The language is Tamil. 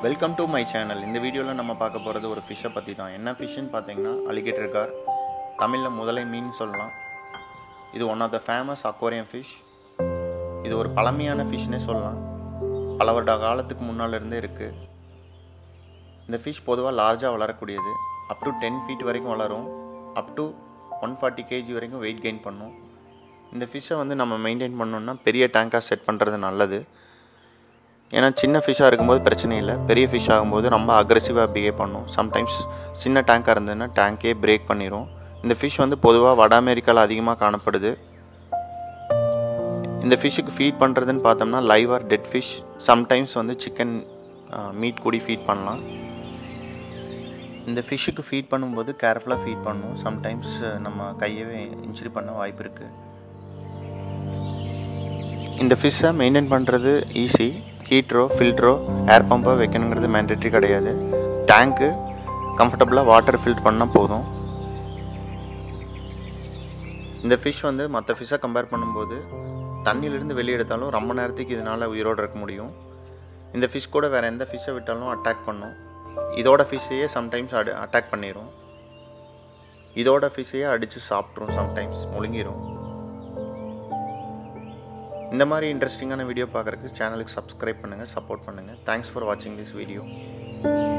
வெல்கம் டு மை சேனல் இந்த வீடியோவில் நம்ம பார்க்க போகிறது ஒரு ஃபிஷ்ஷை பற்றி தான் என்ன ஃபிஷ்ஷுன்னு பார்த்தீங்கன்னா அலிகேட்டர் கார் தமிழில் முதலை மீன் சொல்லலாம் இது one of the famous aquarium fish இது ஒரு பழமையான ஃபிஷ்னே சொல்லலாம் பல வருட காலத்துக்கு முன்னால் இருந்தே இருக்குது இந்த ஃபிஷ் பொதுவாக லார்ஜாக வளரக்கூடியது அப் டு டென் ஃபீட் வரைக்கும் வளரும் up to one forty KG வரைக்கும் வெயிட் கெயின் பண்ணும் இந்த ஃபிஷ்ஷை வந்து நம்ம மெயின்டைன் பண்ணோம்னா பெரிய டேங்காக செட் பண்ணுறது நல்லது ஏன்னா சின்ன ஃபிஷ்ஷாக இருக்கும்போது பிரச்சனை இல்லை பெரிய ஃபிஷ் ஆகும்போது ரொம்ப அக்ரெசிவாக பிஹேவ் பண்ணும் சம்டைம்ஸ் சின்ன டேங்காக இருந்ததுன்னா டேங்கே பிரேக் பண்ணிடும் இந்த ஃபிஷ் வந்து பொதுவாக வட அமெரிக்காவில் அதிகமாக காணப்படுது இந்த ஃபிஷ்ஷுக்கு ஃபீட் பண்ணுறதுன்னு பார்த்தோம்னா live or dead fish sometimes வந்து சிக்கன் மீட் கூடி ஃபீட் பண்ணலாம் இந்த ஃபிஷ்ஷுக்கு ஃபீட் பண்ணும்போது கேர்ஃபுல்லாக ஃபீட் பண்ணும் சம்டைம்ஸ் நம்ம கையவே இன்ஜுரி பண்ண வாய்ப்பு இருக்குது இந்த ஃபிஷ்ஷை மெயின்டைன் பண்ணுறது ஈஸி ஹீட்ரோ ஃபில்ட்ரோ ஏர் பம்போ வைக்கணுங்கிறது மேண்டேட்ரி கிடையாது டேங்க்கு கம்ஃபர்டபுளாக வாட்டர் ஃபில்ட் பண்ணால் போதும் இந்த ஃபிஷ் வந்து மற்ற ஃபிஷ்ஷை கம்பேர் பண்ணும்போது தண்ணியிலேருந்து வெளியே எடுத்தாலும் ரொம்ப நேரத்துக்கு இதனால் உயிரோடு இருக்க முடியும் இந்த ஃபிஷ் கூட வேறு எந்த ஃபிஷ்ஷை விட்டாலும் அட்டாக் பண்ணும் இதோட ஃபிஷ்ஷையே சம்டைம்ஸ் அடி அட்டாக் பண்ணிடும் இதோட ஃபிஷ்ஷையே அடித்து சாப்பிட்ரும் சம்டைம்ஸ் முழுங்கிரும் இந்த மாதிரி இன்ட்ரெஸ்டிங்கான வீடியோ பார்க்குறதுக்கு சேனலுக்கு சப்ஸ்கிரைப் பண்ணுங்கள் சப்போர்ட் பண்ணுங்கள் தேங்க்ஸ் ஃபார் வாட்சிங் திஸ் வீடியோ